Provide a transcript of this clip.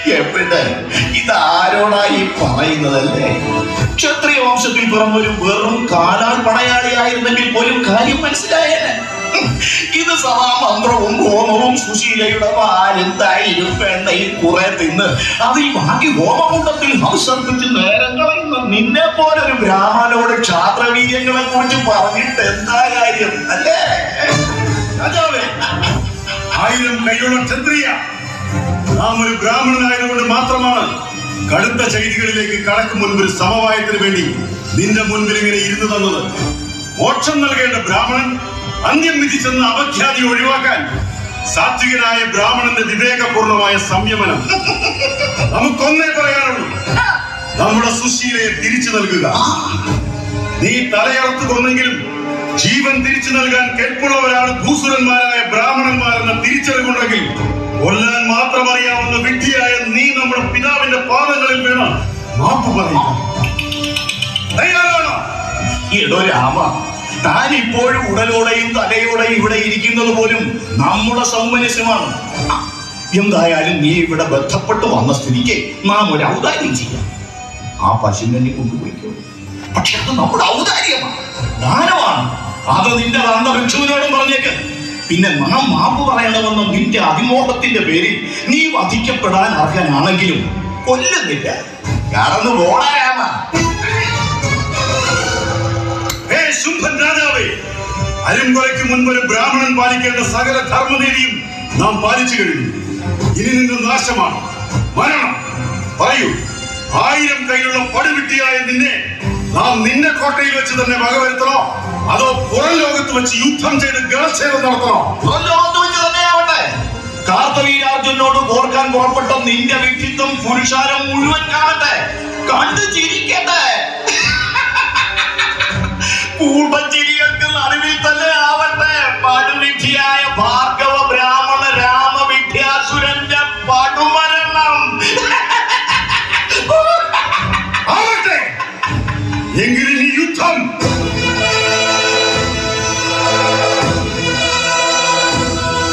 എവിടെ ഇതാരോടായി പറയുന്നതല്ലേ ക്ഷത്രിയ വംശത്തിൽ പിറന്നൊരു വെറും കാലാൾ പടയാളിയായിരുന്നെങ്കിൽ പോലും കാര്യം മനസ്സിലായേനെ ഹും, ഇത് സഭാമന്ത്രവും ഹോമവും സുശീലയുടെ പാലും തൈരും വെണ്ണയും കുറെ തിന്ന് അതിൽ ബാക്കി ഹോമകുണ്ടത്തിൽ ഹംസർപ്പിച്ച് നേരം കളയുന്ന നിന്നെ പോലൊരു ബ്രാഹ്മണോട് ക്ഷാത്രവീര്യങ്ങളെ കുറിച്ച് പറഞ്ഞിട്ട് എന്താ കാര്യം അല്ലേ രാജാവേ ആയിരം കൈയുള്ള ക്ഷത്രിയ നാം ഒരു ബ്രാഹ്മണനായതുകൊണ്ട് മാത്രമാണ് കടുത്ത ചെയ്തികളിലേക്ക് കടക്കും മുൻപ് ഒരു സമവായത്തിന് വേണ്ടി നിന്റെ മുൻപിൽ ഇങ്ങനെ ഇരുന്നു തന്നത് മോക്ഷം നൽകേണ്ട ബ്രാഹ്മണൻ അന്ത്യം വിധിച്ചെന്ന അപഖ്യാതി ഒഴിവാക്കാൻ സാത്വികനായ ബ്രാഹ്മണന്റെ വിവേകപൂർണമായ സംയമനം നമുക്കൊന്നേ പറയാനുള്ളൂ നമ്മുടെ സുശീലയെ തിരിച്ചു നൽകുക നീ തലയറത്ത് കൊന്നെങ്കിലും ജീവൻ തിരിച്ചു നൽകാൻ കെൽപ്പുള്ളവരാണ് ഭൂസുരന്മാരായ ബ്രാഹ്മണന്മാരെന്ന തിരിച്ചറിവുണ്ടെങ്കിൽ കൊല്ലാൻ മാത്രം അറിയാവുന്ന വിഡ്ഢിയായ നീ നമ്മുടെ പിതാവിന്റെ പാദങ്ങളിൽ വീണ മാപ്പ് പറയുക തയ്യാറാണോ എടോ രാമ താൻ ഇപ്പോഴും ഉടലോടെയും തലയോടെയും ഇവിടെ ഇരിക്കുന്നത് പോലും നമ്മുടെ സൗമനസ്യമാണ് ആ, എന്തായാലും നീ ഇവിടെ ബന്ധപ്പെട്ട് വന്ന സ്ഥിതിക്ക് നാം ഒരു ഔദാര്യം ചെയ്യാം ആ പശുവിനെ കൊണ്ടുപോയിക്കോ പക്ഷെ അത് നമ്മുടെ ഔദാര്യമാണ് ദാനമാണ് അത് നിന്റെ തന്ന ഭിക്ഷുവിനോടും പറഞ്ഞേക്ക് പിന്നെ നാം മാപ്പ് പറയണമെന്ന നിന്റെ അതിമോഹത്തിന്റെ പേരിൽ നീ വധിക്കപ്പെടാൻ അർഹനാണെങ്കിലും കൊല്ലുന്നില്ല കടന്നു പോടാ രാമ ഹേ ശുംഭൻ രാജാവേ അരുംകൊലയ്ക്ക് മുൻപ് ഒരു ബ്രാഹ്മണൻ പാലിക്കേണ്ട സകല ധർമ്മനീതിയും നാം പാലിച്ചു കഴിഞ്ഞു ഇനി നിന്ന് നാശമാണ് മരണം പറയൂ ആയിരം കൈയുള്ള പടുവിട്ടിയായ നിന്നെ നാം നിന്റെ കോട്ടയിൽ വെച്ച് തന്നെ വകവരുത്തണോ അതോ പുറം ലോകത്ത് വെച്ച് യുദ്ധം ചെയ്ത് ഗണച്ഛേദം നടത്തണോ ലോകത്ത് വെച്ച് തന്നെയാവട്ടെ കാർത്തവീരാർജുനോട് കോർക്കാൻ പുറപ്പെട്ട നിന്റെ വ്യക്തിത്വം പുരുഷാരം മുഴുവൻ കാണട്ടെ കണ്ടു ചിരിക്കട്ടെ കൂട്ടച്ചിരികൾക്ക് നടുവിൽ തന്നെ ആവട്ടെ പടുവിധിയായ ഭാർഗവ ബ്രാഹ്മണ രാമവിദ്യാസുരന്റെ പടുമരണം ആവട്ടെ എങ്കിലും